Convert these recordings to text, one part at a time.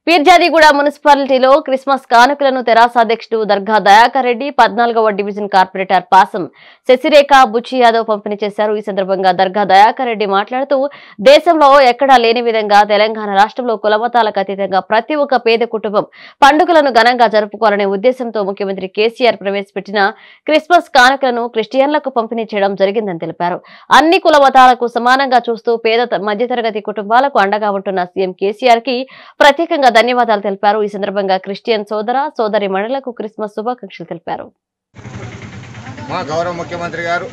పీర్జాదిగూడ మున్సిపాలిటీలో క్రిస్మస్ కానుకలను తెరాస అధ్యక్షుడు దర్గా దయాకర్ రెడ్డి పద్నాలుగవ డివిజన్ కార్పొరేటర్ పాసం శశిరేఖ బుచ్చి యాదవ్ పంపిణీ చేశారు ఈ సందర్భంగా దర్గా దయాకర్ రెడ్డి మాట్లాడుతూ దేశంలో ఎక్కడా లేని విధంగా తెలంగాణ రాష్ట్రంలో కులమతాలకు అతీతంగా ప్రతి ఒక్క పేద కుటుంబం పండుగలను ఘనంగా జరుపుకోవాలనే ఉద్దేశంతో ముఖ్యమంత్రి కేసీఆర్ ప్రవేశపెట్టిన క్రిస్మస్ కానుకలను క్రిస్టియన్లకు పంపిణీ చేయడం జరిగిందని తెలిపారు అన్ని కుల మతాలకు సమానంగా చూస్తూ పేద త- మధ్యతరగతి కుటుంబాలకు అండగా ఉంటున్న సీఎం కేసీఆర్ కి ప్రత్యేకంగా ధన్యవాదాలు తెలిపారు ఈ సందర్భంగా క్రిస్టియన్ సోదర సోదరి మణులకు క్రిస్మస్ శుభాకాంక్షలు తెలిపారు మా గౌరవ ముఖ్యమంత్రి గారు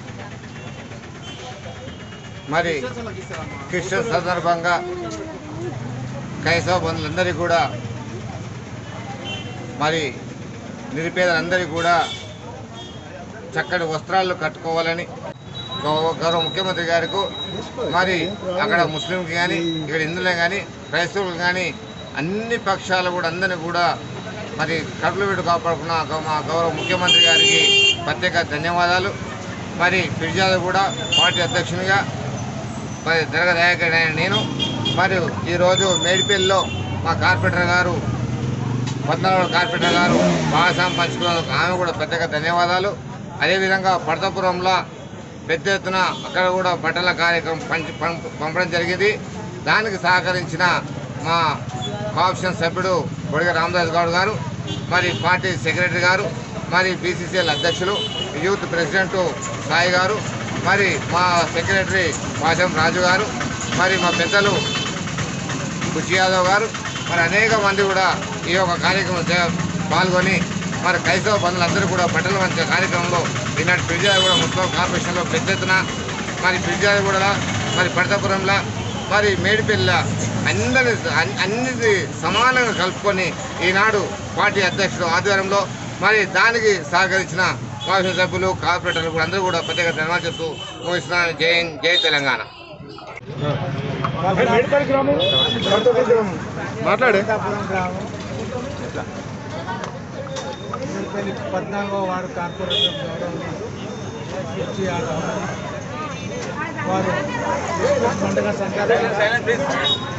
మరి క్రిస్టియన్ సందర్భంగా క్రైస్తవ బంధువులందరికీ కూడా మరి నిరుపేదలందరికీ కూడా చక్కటి వస్త్రాలు కట్టుకోవాలని గౌ- గౌరవ ముఖ్యమంత్రి గారికి మరి అక్కడ ముస్లింకి కానీ ఇక్కడ హిందువులే కానీ క్రైస్తవులు కానీ అన్ని పక్షాలు కూడా అందరినీ కూడా మరి కడుపులు పెట్టి కాపాడుకున్న గౌ- మా గౌరవ ముఖ్యమంత్రి గారికి ప్రత్యేక ధన్యవాదాలు మరి ఫిర్జాదు కూడా పార్టీ అధ్యక్షునిగా మరి దర్గ దయాకర్ అయిన నేను మరియు ఈరోజు మేడిపల్లిలో మా కార్పొరేటర్ గారు పద్నాలుగు కార్పొరేటర్ గారు భాగస్వామి పంచుకున్నందుకు ఆమె కూడా ప్రత్యేక ధన్యవాదాలు అదేవిధంగా పడతపురంలో పెద్ద ఎత్తున అక్కడ కూడా బట్టల కార్యక్రమం పంచి పం- పంపడం జరిగింది దానికి సహకరించిన మా కాప్షన్ సభ్యుడు బొడిగ రామదాస్ గౌడ్ గారు మరి పార్టీ సెక్రటరీ గారు మరి బీసీసీఎల్ అధ్యక్షులు యూత్ ప్రెసిడెంట్ సాయి గారు మరి మా సెక్రటరీ పాశం రాజు గారు మరి మా పెద్దలు బుచ్చి యాదవ్ గారు మరి అనేక మంది కూడా ఈ యొక్క కార్యక్రమం చే- పాల్గొని మరి క్రైస్తవ బంధువులందరూ కూడా బట్టలు వంచే కార్యక్రమంలో ఈనాటి ఫిర్జాది కూడా మున్సిపల్ కార్పొరేషన్లో పెద్ద ఎత్తున మరి ఫిర్జాది కూడా మరి పడతాపురంలో మరి మేడిపల్లి అందరి అన్- అన్నిటి సమానంగా కలుపుకొని ఈనాడు పార్టీ అధ్యక్షుడు ఆధ్వర్యంలో మరి దానికి సహకరించిన కౌన్సిల్ సభ్యులు కార్పొరేటర్లు కూడా అందరూ కూడా ప్రత్యేక ధన్యవాదాలు చెప్తూ ముగిస్తున్నాను జై హింద్, జై తెలంగాణ మాట్లాడే సీతాపురం గ్రామం తిరుపతి పద్నాలుగో వార్డు కార్పొరేషన్ గౌరవనీయులు కుర్చీ యాదవ్ వారు క్రిస్మస్ పండుగ సందర్భంగా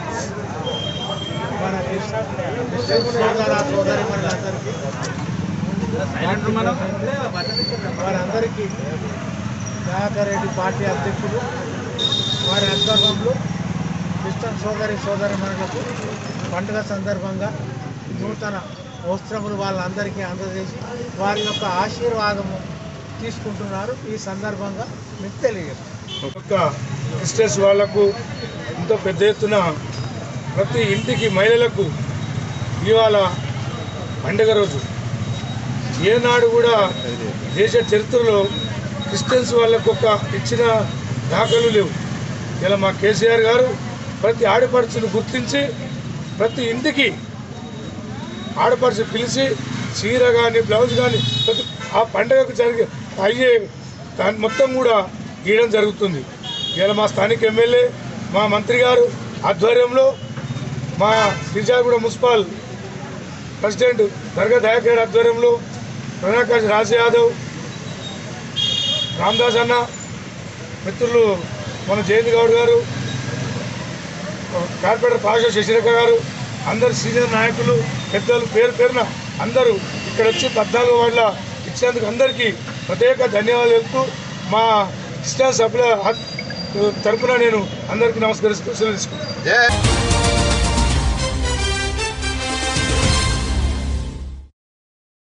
మన క్రిస్మస్ క్రిస్టియన్ సోదర సోదరి మనందరికీ వారందరికీ దయాకర్ రెడ్డి పార్టీ అధ్యక్షులు వారి ఆధ్వర్యంలో క్రిస్టియన్ సోదరి సోదరి మనులకు పండుగ సందర్భంగా నూతన వస్త్రములు వాళ్ళందరికీ అందజేసి వారి యొక్క ఆశీర్వాదము తీసుకుంటున్నారు ఈ సందర్భంగా మీకు తెలియజేస్తాను ఒక్క క్రిస్టియన్స్ వాళ్లకు ఎంతో పెద్ద ఎత్తున ప్రతి ఇంటికి మహిళలకు ఇవాళ పండుగ రోజు ఏనాడు కూడా దేశ చరిత్రలో క్రిస్టియన్స్ వాళ్ళకు ఒక ఇచ్చిన దాఖలు లేవు ఇలా మా కేసీఆర్ గారు ప్రతి ఆడపడుచును గుర్తించి ప్రతి ఇంటికి ఆడపడుచు పిలిచి చీర కానీ బ్లౌజ్ కానీ ప్రతి ఆ పండుగకు జరిగే అయ్యే దాని మొత్తం కూడా గీయడం జరుగుతుంది ఇలా మా స్థానిక ఎమ్మెల్యే మా మంత్రి గారు ఆధ్వర్యంలో మా శ్రీజాగూడ మున్సిపల్ ప్రెసిడెంట్ దర్గా దయాకర్ ఆధ్వర్యంలో ప్రధాన కార్యదర్శి రాజ్ యాదవ్ రామదాస్ అన్న మిత్రులు మన జయంత్ గౌడ్ గారు కార్పొరేటర్ పాషా శశిరేఖ గారు అందరు సీనియర్ నాయకులు పెద్దలు పేరు పేరున అందరూ ఇక్కడ వచ్చి పద్నాలుగు వాళ్ళ ఇచ్చినందుకు అందరికీ ప్రత్యేక ధన్యవాదాలు చెప్తూ మా ఇష్ట సభ్యుల తరపున నేను అందరికీ నమస్కరిస్తూ సెలవు తీసుకుంటాను జై